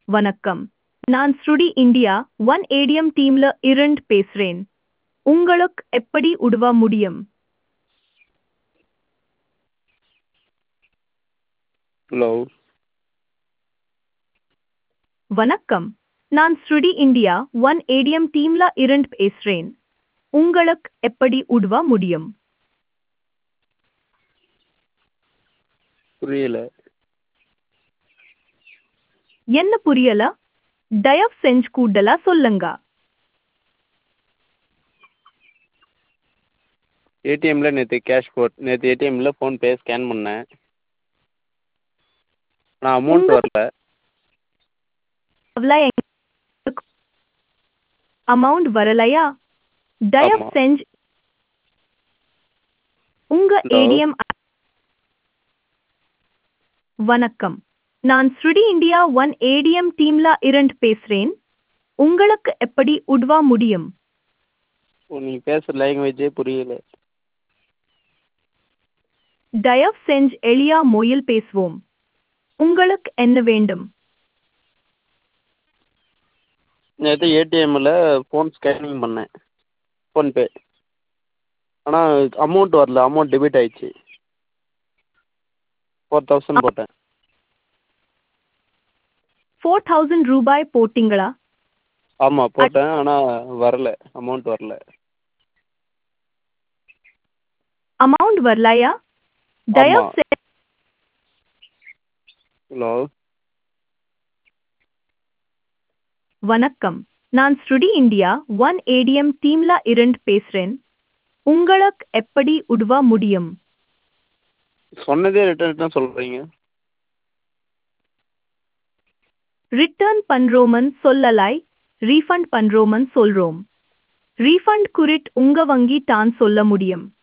வணக்கம் நான் ஸ்ருடி இந்தியா ஒன் ஏடிஎம் டீம்ல இருந்து பேசுறேன் உங்களுக்கு எப்படி உதவ முடியும் ஹலோ வணக்கம் நான் ஸ்ருடி இந்தியா ஒன் ஏடிஎம் டீம்ல இருந்து பேசுறேன் உங்களுக்கு எப்படி உதவ முடியும் புரியல என்ன புரியல தயவு செஞ்சு கூடலா சொல்லுங்க ஏடிஎம்ல நேற்று கேஷ் போட் நேற்று ஏடிஎம்ல ஃபோன்பே ஸ்கேன் பண்ணேன் ஆனால் அமௌண்ட் வரல அமௌண்ட் வரலையா தயவு ஆமா. செஞ்சு உங்க Hello. ஏடிஎம் வணக்கம் நான் ஸ்ருடி இந்தியா ஒன் ஏடிஎம் டீம்ல இருந்து பேசுறேன் உங்களுக்கு எப்படி உதவ முடியும் நீங்கள் பேசுகிற லாங்குவேஜே புரியல தயவு செஞ்சு எளியா மொழியில் பேசுவோம் உங்களுக்கு என்ன வேண்டும் நேற்று ஏடிஎம்மில் ஃபோன் ஸ்கேனிங் பண்ணேன் ஃபோன்பே ஆனால் அமௌண்ட் வரல அமௌண்ட் டெபிட் ஆயிடுச்சு ஃபோர் தௌசண்ட் போட்டேன் ஃபோர் தௌசண்ட் ரூபாய் போட்டீங்களா ஆமாம் போட்டேன் ஆனால் வரல அமௌண்ட் வரல அமௌண்ட் வரலையா தயவு ஆமா. செஞ்சு ஹலோ வணக்கம் நான் ஸ்ருடி இந்தியா ஒன் ஏடிஎம் டீம்ல இருந்து பேசுறேன் உங்களுக்கு எப்படி உதவ முடியும் சொன்னதே ரிட்டன் ரிட்டன் சொல்கிறீங்க ரிட்டர்ன் பண்றோமன் சொல்லலாய் ரீஃபண்ட் பண்றோமன் சொல்றோம் ரீஃபண்ட் குறிட் உங்க வங்கி தான் சொல்ல முடியும்